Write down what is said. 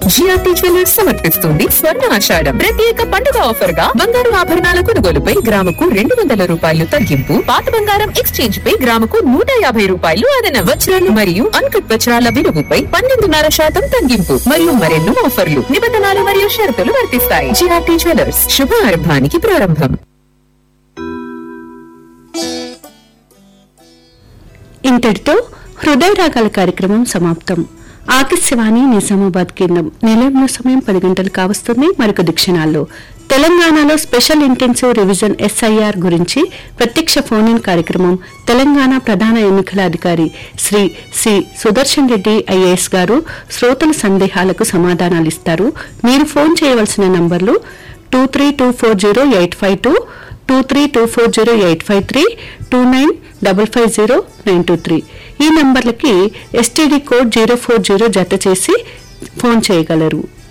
GRT jewellers సమర్పిస్తుంది స్వర్ణ ఆషాఢం ప్రత్యేక పండుగ ఆఫర్ గా బంగారు ఆభరణాల కొనుగోలుపై గ్రాముకు రెండు వందల రూపాయలు తగ్గింపు పాత బంగారం ఎక్స్చేంజ్ పై గ్రాముకు నూట యాభై రూపాయలు అదన వజ్రాలు మరియు అన్కట్ వజ్రాల విలువపై పన్నెండున్నర శాతం తగ్గింపు మరియు మరెన్నో ఆఫర్లు నిబంధనలు మరియు షరతులు వర్తిస్తాయి జిఆర్టీ జ్యువెలర్స్ శుభారంభానికి ప్రారంభం ఇంతటితో హృదయ రాగాల కార్యక్రమం సమాప్తం ఆకాశవాణి నిజామాబాద్ కేంద్రం నిలయంలో సమయం పది గంటలు కావస్తుంది మరొక క్షణాల్లో తెలంగాణలో స్పెషల్ ఇంటెన్సివ్ రివిజన్ ఎస్ఐఆర్ గురించి ప్రత్యక్ష ఫోన్ ఇన్ కార్యక్రమం తెలంగాణ ప్రధాన ఎన్నికల అధికారి శ్రీ సి సుదర్శన్ రెడ్డి ఐఏఎస్ గారు శ్రోతల సందేహాలకు సమాధానాలు ఇస్తారు మీరు ఫోన్ చేయవలసిన నంబర్లు two three two four zero eight five two two three two four zero eight five three two nine double five zero nine two three ఈ నంబర్లకి STD code zero four zero జత చేసి ఫోన్ చేయగలరు